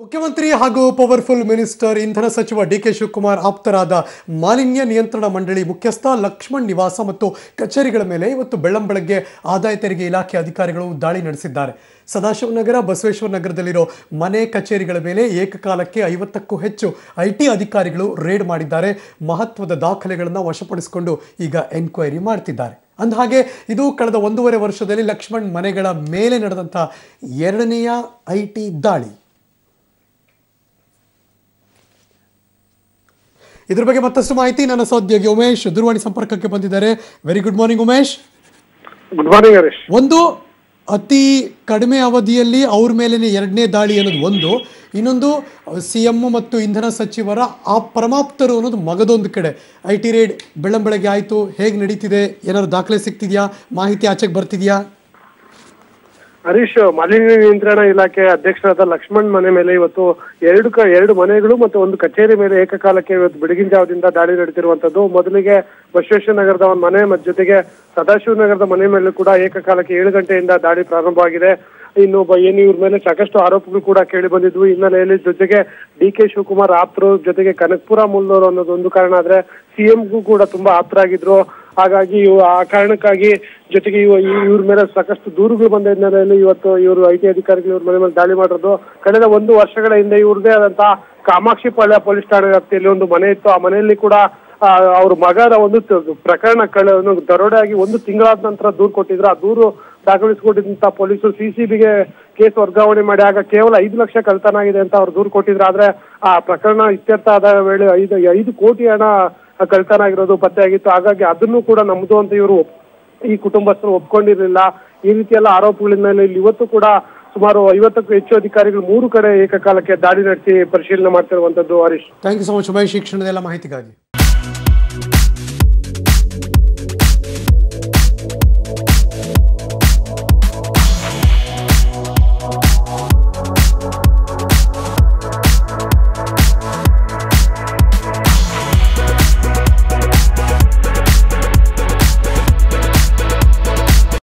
ಮುಖ್ಯಮಂತ್ರಿ ಹಾಗೂ powerful minister ಇಂಧನ ಸಚಿವ ಡಿ ಕೆ ಶಿವಕುಮಾರ್ ಆಪ್ತರಾದ ಮಾಲಿನ್ಯ ನಿಯಂತ್ರಣ ಮಂಡಳಿ ಮುಖ್ಯಸ್ಥ ಲಕ್ಷ್ಮಣ್ ನಿವಾಸ ಮತ್ತು ಕಚೇರಿಗಳ ಮೇಲೆ ಇವತ್ತು ಬೆಳ್ಳಂಬೆಳಗ್ಗೆ ಆದಾಯ ತೆರಿಗೆ ಇಲಾಖೆ ಅಧಿಕಾರಿಗಳು ದಾಳಿ ನಡೆಸಿದ್ದಾರೆ ಸದಾಶಿವನಗರ ಬಸವೇಶ್ವರ ನಗರದಲ್ಲಿರೋ ಮನೆ ಕಚೇರಿಗಳ ಮೇಲೆ ಏಕಕಾಲಕ್ಕೆ ಐವತ್ತಕ್ಕೂ ಹೆಚ್ಚು ಐ ಟಿ ಅಧಿಕಾರಿಗಳು ರೇಡ್ ಮಾಡಿದ್ದಾರೆ ಮಹತ್ವದ ದಾಖಲೆಗಳನ್ನು ವಶಪಡಿಸಿಕೊಂಡು ಈಗ ಎನ್ಕ್ವೈರಿ ಮಾಡ್ತಿದ್ದಾರೆ ಅಂದಹಾಗೆ ಇದು ಕಳೆದ ಒಂದೂವರೆ ವರ್ಷದಲ್ಲಿ ಲಕ್ಷ್ಮಣ್ ಮನೆಗಳ ಮೇಲೆ ನಡೆದಂಥ ಎರಡನೆಯ ಐ ಟಿ ದಾಳಿ ಇದ್ರ ಬಗ್ಗೆ ಮತ್ತಷ್ಟು ಮಾಹಿತಿ ನನ್ನ ಸಹೋದ್ಯೋಗಿ ಉಮೇಶ್ ದೂರವಾಣಿ ಸಂಪರ್ಕಕ್ಕೆ ಬಂದಿದ್ದಾರೆ very good morning Umesh good morning Harish ಒಂದು ಅತಿ ಕಡಿಮೆ ಅವಧಿಯಲ್ಲಿ ಅವ್ರ ಮೇಲೇನೆ ಎರಡನೇ ದಾಳಿ ಅನ್ನೋದು ಒಂದು ಇನ್ನೊಂದು ಸಿ ಎಂ ಮತ್ತು ಇಂಧನ ಸಚಿವರ ಆ ಪರಮಾಪ್ತರು ಅನ್ನೋದು ಮಗದೊಂದು ಕಡೆ ಐ ಟಿ ರೇಡ್ ಬೆಳ್ಳಂಬೆಳಗ್ಗೆ ಆಯಿತು ಹೇಗೆ ನಡೀತಿದೆ ಏನಾದ್ರು ದಾಖಲೆ ಸಿಗ್ತಿದ್ಯಾ ಮಾಹಿತಿ ಆಚೆಗೆ ಬರ್ತಿದ್ಯಾ ಹರೀಶ್ ಮಾಲಿನ್ಯ ನಿಯಂತ್ರಣ ಇಲಾಖೆ ಅಧ್ಯಕ್ಷರಾದ ಲಕ್ಷ್ಮಣ್ ಮನೆ ಮೇಲೆ ಇವತ್ತು ಎರಡು ಕ ಎರಡು ಮನೆಗಳು ಮತ್ತು ಒಂದು ಕಚೇರಿ ಮೇಲೆ ಏಕಕಾಲಕ್ಕೆ ಇವತ್ತು ಬೆಳಗಿನ ಜಾವದಿಂದ ದಾಳಿ ನಡೆದಿರುವಂತದ್ದು ಮೊದಲಿಗೆ ಬಸವೇಶ್ವರ ನಗರದ ಒಂದು ಮನೆ ಮತ್ತು ಜೊತೆಗೆ ಸದಾಶಿವ ನಗರದ ಮನೆ ಮೇಲೆ ಕೂಡ ಏಕಕಾಲಕ್ಕೆ ಏಳು ಗಂಟೆಯಿಂದ ದಾಳಿ ಪ್ರಾರಂಭವಾಗಿದೆ ಇನ್ನು ಬ- ಏನು ಇವ್ರ ಮೇಲೆ ಸಾಕಷ್ಟು ಆರೋಪಗಳು ಕೂಡ ಕೇಳಿ ಬಂದಿದ್ವು ಹಿನ್ನೆಲೆಯಲ್ಲಿ ಜೊತೆಗೆ ಡಿ ಕೆ ಶಿವಕುಮಾರ್ ಆಪ್ತರು ಜೊತೆಗೆ ಕನಕಪುರ ಮುಲ್ಲೂರು ಅನ್ನೋದು ಒಂದು ಕಾರಣ ಆದ್ರೆ ಸಿಎಂಗೂ ಕೂಡ ತುಂಬಾ ಆಪ್ತರಾಗಿದ್ರು ಹಾಗಾಗಿ ಇವು- ಆ ಕಾರಣಕ್ಕಾಗಿ ಜೊತೆಗೆ ಇವ ಈ- ಇವ್ರ ಮೇಲೆ ಸಾಕಷ್ಟು ದೂರುಗಳು ಬಂದ ಹಿನ್ನೆಲೆಯಲ್ಲಿ ಇವತ್ತು ಇವರು ಐ ಟಿ ಅಧಿಕಾರಿಗಳು ಇವ್ರ ಮನೆ ಮೇಲೆ ದಾಳಿ ಮಾಡಿರೋದು ಕಳೆದ ಒಂದು ವರ್ಷಗಳ ಹಿಂದೆ ಇವ್ರದೇ ಆದಂತಹ ಕಾಮಾಕ್ಷಿ ಪಾಳ್ಯ ಪೊಲೀಸ್ ಠಾಣೆ ವ್ಯಾಪ್ತಿಯಲ್ಲಿ ಒಂದು ಮನೆ ಇತ್ತು ಆ ಮನೆಯಲ್ಲಿ ಕೂಡ ಆ, ಅವ್ರ ಮಗನ ಒಂದು ತ- ಪ್ರಕರಣ ಕಳೆ ಒಂದು ದರೋಡೆ ಆಗಿ ಒಂದು ತಿಂಗಳಾದ ನಂತರ ದೂರು ಕೊಟ್ಟಿದ್ರು ಆ ದೂರು ದಾಖಲಿಸಿಕೊಟ್ಟಿದ್ದಂತ ಪೊಲೀಸರು ಸಿಸಿಬಿಗೆ ಕೇಸ್ ವರ್ಗಾವಣೆ ಮಾಡಿ ಆಗ ಕೇವಲ ಐದು ಲಕ್ಷ ಕಳ್ತನ ಆಗಿದೆ ಅಂತ ಅವ್ರು ದೂರು ಕೊಟ್ಟಿದ್ರು ಆದ್ರೆ ಆ ಪ್ರಕರಣ ಇತ್ಯರ್ಥ ಆದ ವೇಳೆ ಐದು ಐದು ಕೋಟಿ ಹಣ ಕಳ್ತನ ಆಗಿರೋದು ಪತ್ತೆಯಾಗಿತ್ತು ಹಾಗಾಗಿ ಅದನ್ನು ಕೂಡ ನಮ್ದು ಅಂತ ಇವರು ಈ ಕುಟುಂಬಸ್ಥರು ಒಪ್ಕೊಂಡಿರ್ಲಿಲ್ಲ ಈ ರೀತಿ ಎಲ್ಲ ಆರೋಪಗಳಿಂದ ಇಲ್ಲಿ ಇವತ್ತು ಕೂಡ ಸುಮಾರು ಐವತ್ತಕ್ಕೂ ಹೆಚ್ಚು ಅಧಿಕಾರಿಗಳು ಮೂರು ಕಡೆ ಏಕಕಾಲಕ್ಕೆ ದಾಳಿ ನಡೆಸಿ ಪರಿಶೀಲನೆ ಮಾಡ್ತಿರುವಂತದ್ದು Harish thank you so much Umesh ಈ ಕ್ಷಣದೆಲ್ಲ ಮಾಹಿತಿಗಾಗಿ